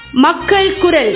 மக்கள் குரல்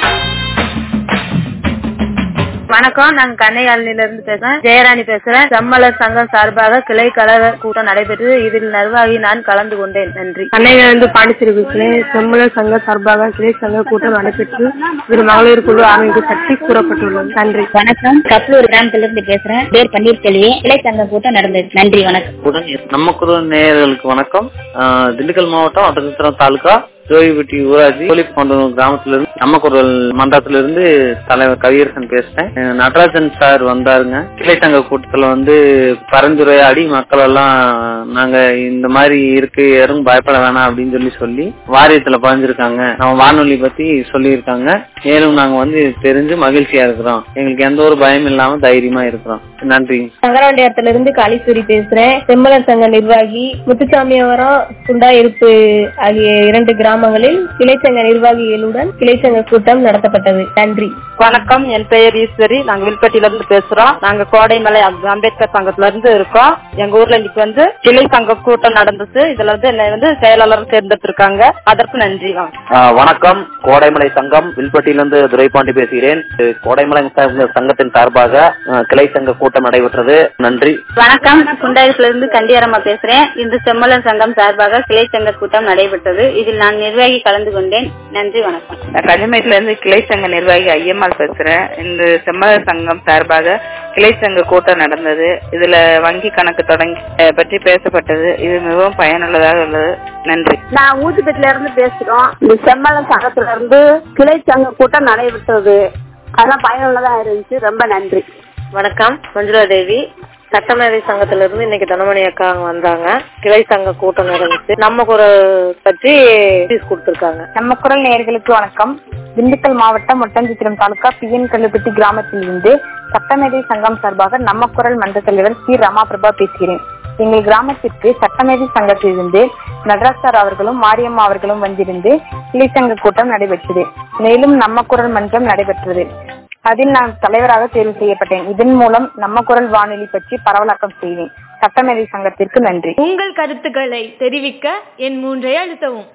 வணக்கம் நாங்க கன்னையாளில இருந்து பேசுறேன் ஜெயராணி பேசுறேன் செம்மலர் சங்கம் சார்பாக கிளை கழக கூட்டம் நடைபெற்று இதில் நிர்வாகி நான் கலந்து கொண்டேன் நன்றி அன்னையிலிருந்து பாண்டிச்சேரி பேசுகிறேன் செம்மலர் சங்க சார்பாக கிளை சங்க கூட்டம் நடைபெற்று இதில் மகளிர் குழு ஆணைக்கு பற்றி கூறப்பட்டுள்ளது நன்றி வணக்கம் கப்பலூர் கிராமத்திலிருந்து பேசுறேன் பேர் பன்னீர்செல்வி கிளை சங்க கூட்டம் நடந்தது நன்றி வணக்கம் உடன் நம்ம குரல் நேயர்களுக்கு வணக்கம் ஆஹ் திண்டுக்கல் மாவட்டம் ஒட்டச்சத்திரம் தாலுகா ஜோயிபட்டி ஊராட்சி கோலிப்பொண்டனூர் கிராமத்துல இருந்து நம்ம குரல் மன்றத்துல இருந்து தலைவர் கவியரசன் பேசுறேன் அஹ் நடராஜன் சார் வந்தாருங்க கிளை சங்க கூட்டத்துல வந்து பரிந்துரையாடி மக்கள் எல்லாம் நாங்க இந்த மாதிரி இருக்கு யாரும் பயப்பட வேணாம் அப்படின்னு சொல்லி சொல்லி வாரியத்துல பதிஞ்சிருக்காங்க நம்ம வானொலி பத்தி சொல்லியிருக்காங்க மேலும் நாங்க வந்து தெரிஞ்சு மகிழ்ச்சியா இருக்கிறோம் எங்களுக்கு எந்த ஒரு பயம் இல்லாம தைரியமா இருக்கிறோம் நன்றி சங்கராண்டியத்துல இருந்து காளீஸ்வரி பேசுறேன் செம்மலர் சங்க நிர்வாகி முத்துசாமியவரம் குண்டா இருப்பு ஆகிய இரண்டு கிராமங்களில் கிளைச்சங்க நிர்வாகிகளுடன் கிளைச்சங்க கூட்டம் நடத்தப்பட்டது நன்றி வணக்கம் என் பெயர் ஈஸ்வரி நாங்க வில்பட்டியில இருந்து பேசுறோம் நாங்க கோடைமலை அம்ப- அம்பேத்கர் சங்கத்துல இருந்து இருக்கோம் எங்க ஊர்ல இன்னைக்கு வந்து கிளை சங்க கூட்டம் நடந்துச்சு இதுல வந்து என்னை வந்து செயலாளர் தேர்ந்தெடுத்திருக்காங்க அதற்கு நன்றி ஆஹ் வணக்கம் கோடைமலை சங்கம் வில்பட்டியிலிருந்து துரைபாண்டி பேசுகிறேன் இது கோடைமலை சங்க- சங்கத்தின் சார்பாக ஆஹ் கிளை சங்க கூட்டம் நடைபெற்றது நன்றி வணக்கம் குண்டாயத்துல இருந்து கண்டியாரம்மா பேசுறேன் இன்று செம்மலர் சங்கம் சார்பாக கிளை சங்க கூட்டம் நடைபெற்றது இதில் நான் நிர்வாகி கலந்து கொண்டேன் நன்றி வணக்கம் நான் கன்னிமேட்ல இருந்து கிளை சங்க நிர்வாகி ஐயம்மாள் பேசுறேன் இந்த செம்மலர் சங்கம் சார்பாக கிளை சங்க கூட்டம் நடந்தது இதுல வங்கி கணக்கு தொடங்கி அஹ், பற்றி பேசப்பட்டது இது மிகவும் பயனுள்ளதாக உள்ளது நன்றி நான் ஊத்துப்பேட்டில இருந்து பேசுறோம் இந்த செம்மலம் சங்கத்துல இருந்து கிளை சங்க கூட்டம் நடைபெற்றது அதெல்லாம் பயனுள்ளதா இருந்துச்சு ரொம்ப நன்றி வணக்கம் மஞ்சுளா தேவி சட்டமேதை சங்கத்துல இருந்து இன்னைக்கு தனமணி அக்கா அங்க வந்தாங்க கிளை சங்க கூட்டம் நடந்துச்சு நம்ம குரல் பற்றி நோட்டீஸ் கொடுத்திருக்காங்க நம்ம குரல் நேயர்களுக்கு வணக்கம் திண்டுக்கல் மாவட்டம் ஒட்டஞ்சித்திரம் தாலுகா பிஎன் கல்லுப்பட்டி கிராமத்தில் இருந்து சட்டமேதை சங்கம் சார்பாக நம்ம குரல் மன்ற தலைவர் சி ரமா பிரபா பேசுகிறேன் எங்கள் கிராமத்திற்கு சட்டமேதை சங்கத்திலிருந்து நடராஜ் சார் அவர்களும் மாரியம்மா அவர்களும் வந்திருந்து கிளைச்சங்க கூட்டம் நடைபெற்றது மேலும் நம்ம குரல் மன்றம் நடைபெற்றது அதில் நான் தலைவராக தேர்வு செய்யப்பட்டேன் இதன் மூலம் நம்ம குரல் வானொலி பற்றி பரவலாக்கம் செய்வேன் சட்டமேதை சங்கத்திற்கு நன்றி உங்கள் கருத்துக்களை தெரிவிக்க என் மூன்றை அழுத்தவும்